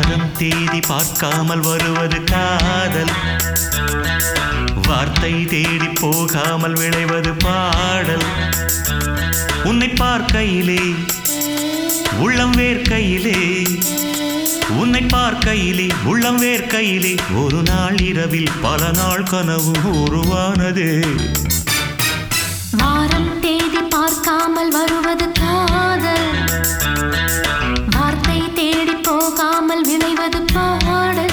வாரம் தேதி பார்க்காமல் வருவது காதல் வார்த்தை தேடி போகாமல் விளைவது பாடல் உன்னை பார்க்கையிலே உள்ளம் வேர்க்கையிலே உன்னை பார்க்கையிலே உள்ளம் வேர்க்கையிலே ஒரு நாள் இரவில் பல நாள் கனவு உருவானது வாரம் தேதி பார்க்காமல் வருவது காதல் வார்த்தை தேடி போகாமல் விளைவது பாடல்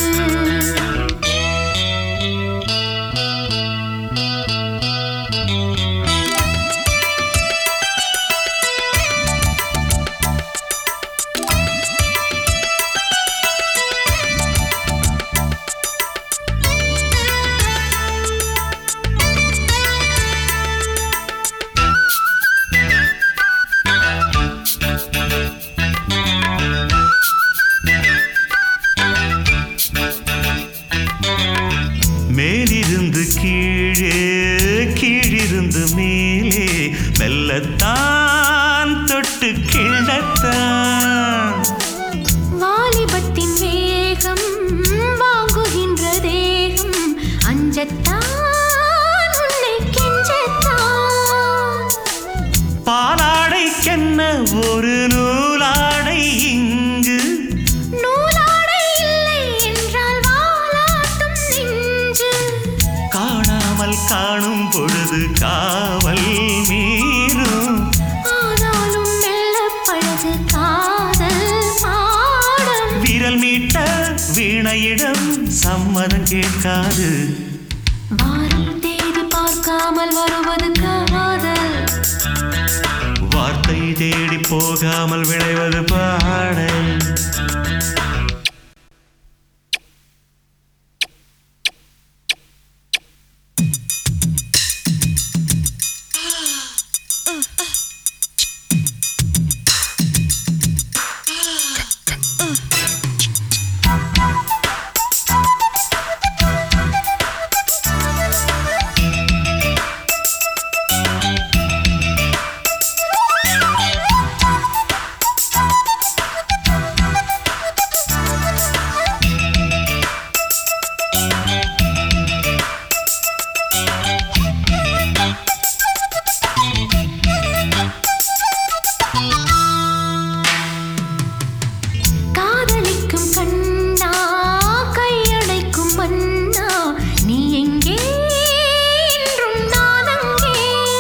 மேலிருந்து கீழே கீழிருந்து மேலே மெல்லத்தான் தொட்டு கிள்ளத்தான் வாலிபத்தின் வேகம் வாங்குகின்ற தேகம் அஞ்சத்தான் உன்னை கெஞ்சத்தான் பாலாடைக்கென்ன ஒரு நூலாடை இங்கு நூலாடை இல்லை என்றால் வாலாட்டும் நெஞ்சு காணாமல் காணும் பொழுது காவல் மீறும் ஆனாலும் மெல்ல பழகு காதல் பாடம் விரல் மீட்ட வீணையிடம் சம்மதம் கேட்காது வாரம் தேதி பார்க்காமல் வருவது காதல் வார்த்தை தேடி போகாமல் விளைவது பாடல் காதலிக்கும் கண்ணா கையடைக்கும் மன்னா நீ எங்கே என்றும் நான் அங்கே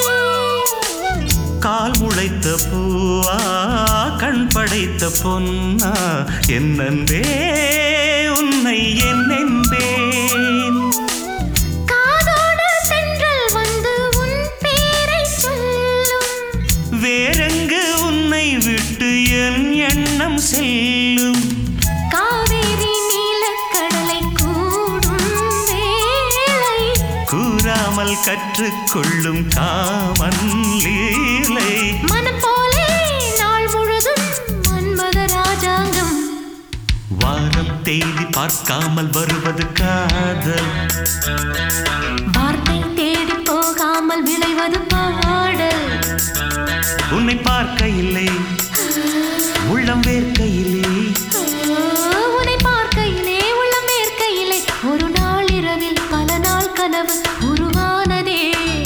கால் முளைத்த பூவா கண் படைத்த பொன்னா என்னன்பே உன்னை என்னென்பேன் காதோடு சென்றல் வந்து உன் பேரை சொல்லும் வேறெங்கு உன்னை விட்டு என் எண்ணம் செல்லும் காவேரி நீலக்கடலை கூடும் வேளை கூறாமல் கற்றுக்கொள்ளும் காமன் லீலை மனம் போலே நாள் முழுதும் மன்மத ராஜாங்கம் வாரம் தேதி பார்க்காமல் வருவது காதல் வார்த்தை தேடி போகாமல் விளைவது பாடல் உன்னை பார்க்கையில்லை உள்ளம் வேர்க்கையிலே உன்னை பார்க்கையிலே உள்ள மேற்கையிலே ஒரு நாள் இரவில் பல நாள் கனவு உருவானதே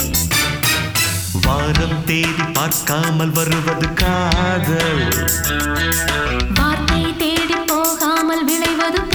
வாரம் தேதி பார்க்காமல் வருவது காதல் வார்த்தை தேடி போகாமல் விளைவது